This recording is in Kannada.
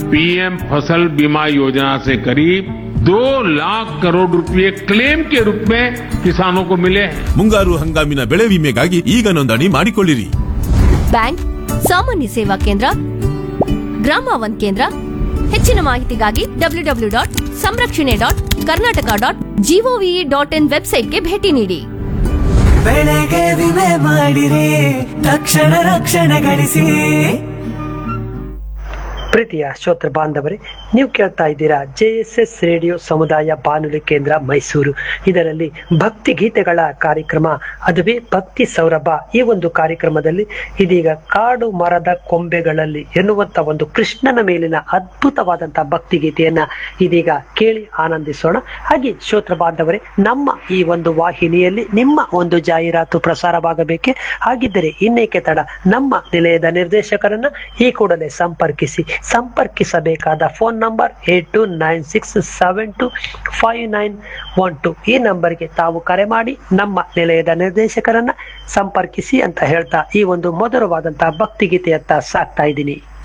पीएम फसल बीमा योजना से करीब दो लाख करोड़ रुपए क्लेम के रूप में किसानों को मिले हैं ಮುಂಗಾರು ಹಂಗಾಮಿನ ಬೆಳೆ ವಿಮೆಗಾಗಿ ಈಗ ನೋಂದಣಿ ಮಾಡಿಕೊಳ್ಳಿರಿ ಬ್ಯಾಂಕ್ ಸಾಮಾನ್ಯ ಸೇವಾ ಕೇಂದ್ರ ಗ್ರಾಮ ಒನ್ ಕೇಂದ್ರ ಹೆಚ್ಚಿನ ಮಾಹಿತಿಗಾಗಿ W W dot Samrakshane dot Karnataka dot G O V dot in ವೆಬ್ಸೈಟ್ಗೆ ಭೇಟಿ ನೀಡಿ ಬೆಳೆಗೆ ವಿಮೆ ಮಾಡಿರಿ ತಕ್ಷಣ ರಕ್ಷಣೆ ಗಳಿಸಿ ಪ್ರೀತಿಯ ಶ್ರೋತೃ ಬಾಂಧವರೇ ನೀವು ಕೇಳ್ತಾ ಇದ್ದೀರಾ ಜೆ ಎಸ್ ಎಸ್ ರೇಡಿಯೋ ಸಮುದಾಯ ಬಾನುಲಿ ಕೇಂದ್ರ ಮೈಸೂರು ಇದರಲ್ಲಿ ಭಕ್ತಿ ಗೀತೆಗಳ ಕಾರ್ಯಕ್ರಮ ಅದುವೇ ಭಕ್ತಿ ಸೌರಭ ಈ ಒಂದು ಕಾರ್ಯಕ್ರಮದಲ್ಲಿ ಇದೀಗ ಕಾಡು ಮರದ ಕೊಂಬೆಗಳಲ್ಲಿ ಎನ್ನುವಂತ ಒಂದು ಕೃಷ್ಣನ ಮೇಲಿನ ಅದ್ಭುತವಾದಂತಹ ಭಕ್ತಿ ಗೀತೆಯನ್ನ ಇದೀಗ ಕೇಳಿ ಆನಂದಿಸೋಣ ಹಾಗೆ ಶ್ರೋತೃ ಬಾಂಧವರೇ ನಮ್ಮ ಈ ಒಂದು ವಾಹಿನಿಯಲ್ಲಿ ನಿಮ್ಮ ಒಂದು ಜಾಹೀರಾತು ಪ್ರಸಾರವಾಗಬೇಕೆ ಹಾಗಿದ್ದರೆ ಇನ್ನೇಕೆ ತಡ ನಮ್ಮ ನಿಲಯದ ನಿರ್ದೇಶಕರನ್ನ ಈ ಕೂಡಲೇ ಸಂಪರ್ಕಿಸಿ ಸಂಪರ್ಕಿಸಬೇಕಾದ phone number eight two nine six seven two five nine one two ಈ ನಂಬರ್ಗೆ ತಾವು ಕರೆ ಮಾಡಿ ನಮ್ಮ ನಿಲಯದ ನಿರ್ದೇಶಕರನ್ನ ಸಂಪರ್ಕಿಸಿ ಅಂತ ಹೇಳ್ತಾ ಈ ಒಂದು ಮಧುರವಾದಂತಹ ಭಕ್ತಿ ಗೀತೆಯತ್ತ ಸಾಕ್ತಾ ಇದ್ದೀನಿ